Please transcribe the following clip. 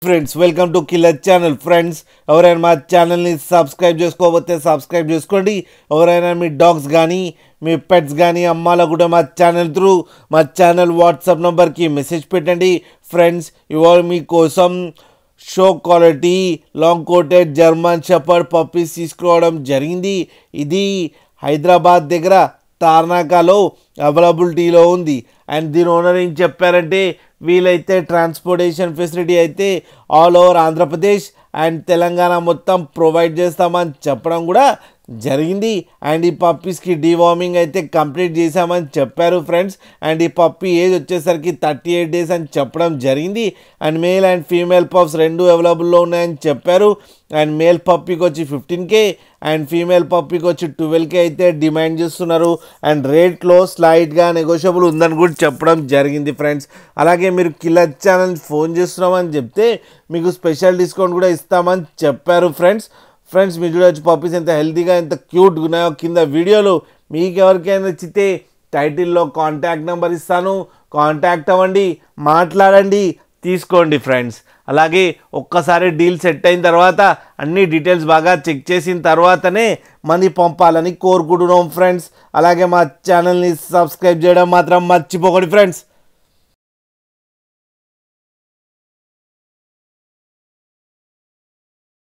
friends welcome to killer channel friends ఎవరైనా మా ఛానల్ని సబ్స్క్రైబ్ చేసుకోకపోతే సబ్స్క్రైబ్ చేసుకోండి ఎవరైనా మీ డాగ్స్ కానీ మీ పెట్స్ కానీ అమ్మాలో కూడా మా ఛానల్ త్రూ మా ఛానల్ వాట్సాప్ నెంబర్కి మెసేజ్ పెట్టండి ఫ్రెండ్స్ ఇవాళ మీకోసం show quality long coated German shepherd puppies తీసుకురావడం జరిగింది ఇది హైదరాబాద్ దగ్గర తార్నాకాలో అవైలబిలిటీలో ఉంది అండ్ దీని ఓనర్ ఏం చెప్పారంటే వీలైతే ట్రాన్స్పోర్టేషన్ ఫెసిలిటీ అయితే all over Andhra Pradesh and Telangana మొత్తం ప్రొవైడ్ చేస్తామని చెప్పడం కూడా జరిగింది అండ్ ఈ పప్పీస్కి డివార్మింగ్ అయితే కంప్లీట్ చేశామని చెప్పారు ఫ్రెండ్స్ అండ్ ఈ పప్పీ ఏజ్ వచ్చేసరికి థర్టీ ఎయిట్ డేస్ అని చెప్పడం జరిగింది and male and female pups రెండు అవైలబుల్లో ఉన్నాయని చెప్పారు అండ్ మేల్ పప్పీకి వచ్చి ఫిఫ్టీన్ కే అండ్ ఫీమేల్ పప్పీకి వచ్చి ట్వెల్వ్ కే అయితే డిమాండ్ చేస్తున్నారు అండ్ రేట్లో స్లైట్గా నెగోషియబుల్ ఉందని కూడా చెప్పడం జరిగింది ఫ్రెండ్స్ అలాగే మీరు కిల్లర్ ఛానల్ ఫోన్ చేస్తున్నామని చెప్తే మీకు స్పెషల్ డిస్కౌంట్ కూడా ఇస్తామని చెప్పారు ఫ్రెండ్స్ ఫ్రెండ్స్ మీరు చూడవచ్చు పప్పీస్ ఎంత హెల్తీగా ఎంత క్యూట్గా ఉన్నాయో కింద వీడియోలు మీకు ఎవరికైనా నచ్చితే టైటిల్లో కాంటాక్ట్ నెంబర్ ఇస్తాను కాంటాక్ట్ అవ్వండి మాట్లాడండి తీసుకోండి ఫ్రెండ్స్ అలాగే ఒక్కసారి డీల్ సెట్ అయిన తర్వాత అన్ని డీటెయిల్స్ బాగా చెక్ చేసిన తర్వాతనే మనీ పంపాలని కోరుకుంటున్నాం ఫ్రెండ్స్ అలాగే మా ఛానల్ని సబ్స్క్రైబ్ చేయడం మాత్రం మర్చిపోకండి ఫ్రెండ్స్